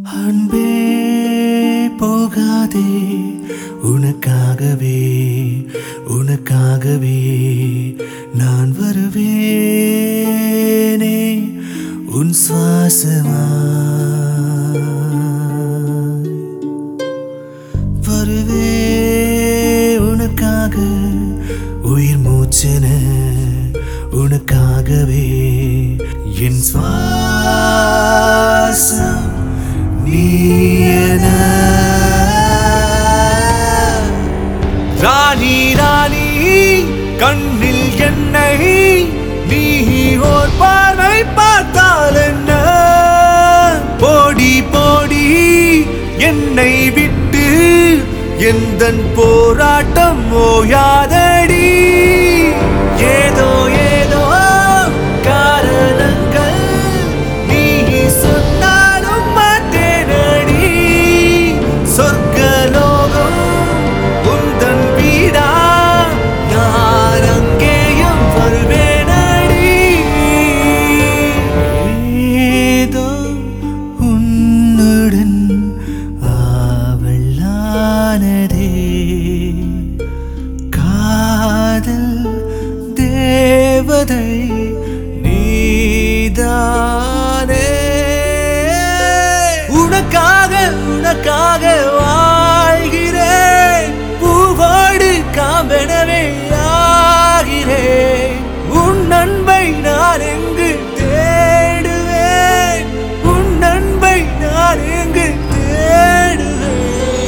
அன்பே போகாதே உனக்காகவே உனக்காகவே நான் வருவேனே உன் சுவாசமா வருவே உனக்காக உயிர் மூச்சென உனக்காகவே என் சுவாசம் நீ என ராணி ராணி கண்ணில் என்னை நீ ஓர் பார்வை பார்த்தால் என்ன போடி போடி என்னை விட்டு எந்தன் போராட்டம் ஓயாதடி ஏதோ ஏதோ காரணங்கள் நீ சொன்னாலும் மாட்டேனடி சொர்க்கலோகம் உந்தன் வீடா நான் அங்கேயும் வருவேனடி ஏதோ உன்னுடன் ஆவலானதே காதல் தேவதை நீதானே உனக்காக உனக்காக வாழ்கிறேன் பூவோடு காம்பெனவே ஆகிறேன் உன் அன்பை நான் எங்கு தேடுவேன் உன் அன்பை நான் எங்கு தேடுவேன்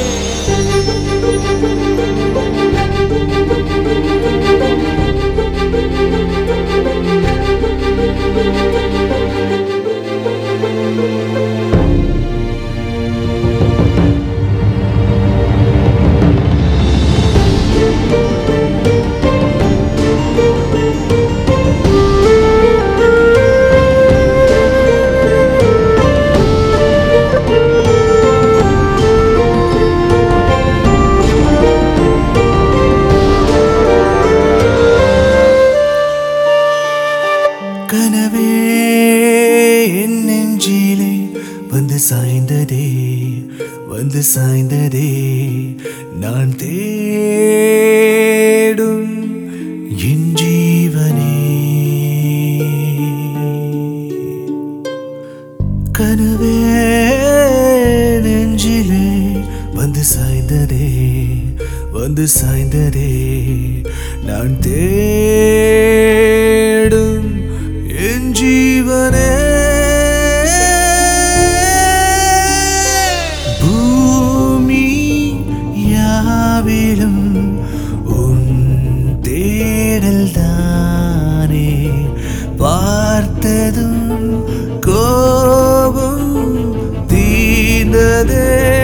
கனவே என் நெஞ்சிலே வந்து சாய்ந்ததே வந்து சாய்ந்ததே நான் தேடும் என் ஜீவனே கனவே நெஞ்சிலே வந்து சாய்ந்ததே வந்து சாய்ந்ததே நான் தேடும் என் ஜீவனே பூமி யாவிலும் உன் தேடல் தானே பார்த்ததும் கோபம் தீர்ந்ததே